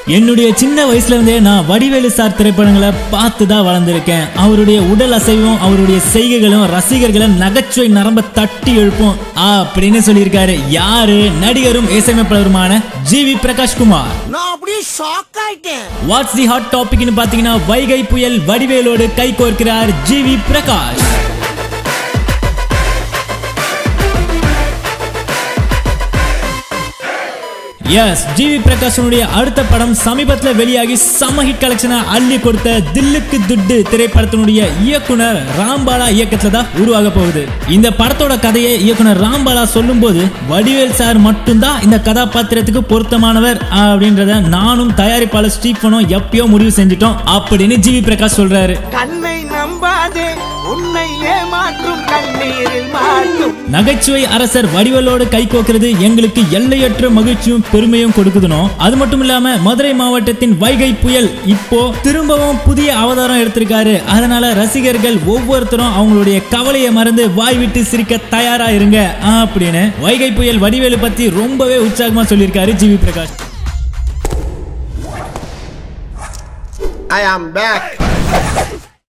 என்னுடைய சின்ன வயசுல இருந்தே நான் வடிவேலு சார் திரைப்படங்களை பார்த்து தான் வளர்ந்துருக்கேன் அவருடைய உடல் அசைவும் அவருடைய செய்கைகளும் ரசிகர்களை நகைச்சுவை நரம்ப தட்டி எழுப்பும் அப்படின்னு சொல்லியிருக்காரு யாரு நடிகரும் இசையமைப்பாளருமான ஜி வி பிரகாஷ் குமார் நான் அப்படியே ஷாக் ஆயிட்டேன் வாட்ஸ் தி ஹாட் டாபிக்னு பாத்தீங்கன்னா வைகை புயல் வடிவேலோடு கை கோர்க்கிறார் G V Prakash yes GV பிரகாஷனுடைய அடுத்த படம் சமீபத்தில் வெளியாகி சம ஹிட் கலெக்ஷனை அள்ளி கொடுத்த தில்லுக்கு துட்டு திரைப்படத்தினுடைய இயக்குனர் ராம்பாலா இயக்கத்துல தான் உருவாக போகுது இந்த படத்தோட கதையை இயக்குனர் ராம்பாலா சொல்லும்போது வடிவேல் சார் மட்டும்தான் இந்த கதாபாத்திரத்துக்கு பொருத்தமானவர் அப்படின்றத நானும் தயாரிப்பாளர் ஸ்டீஃபனும் எப்பயோ முடிவு செஞ்சிட்டோம் அப்படின்னு ஜிவி பிரகாஷ் சொல்றாரு கண்ணை நம்பாதே உன்னை ஏமாற்றும் கண்ணீரில் மாட்டும் நகைச்சுவை அரசர் வடிவலோடு கை கோக்கிறது எங்களுக்கு எல்லையற்ற மகிழ்ச்சியும் பெருமையும் கொடுக்குதுனோ அது மட்டும் இல்லாம மதுரை மாவட்டத்தின் வைகை புயல் இப்போ திரும்பவும் புதிய அவதாரம் எடுத்திருக்காரு அதனால ரசிகர்கள் ஒவ்வொருத்தரும் அவங்களுடைய கவலையை மறந்து வாய் விட்டு சிரிக்க தயாரா இருங்க அப்படின்னு வைகை புயல் வடிவேலு பத்தி ரொம்பவே உற்சாகமா சொல்லியிருக்காரு ஜிவி பிரகாஷ் ஐ ஆம் பேக்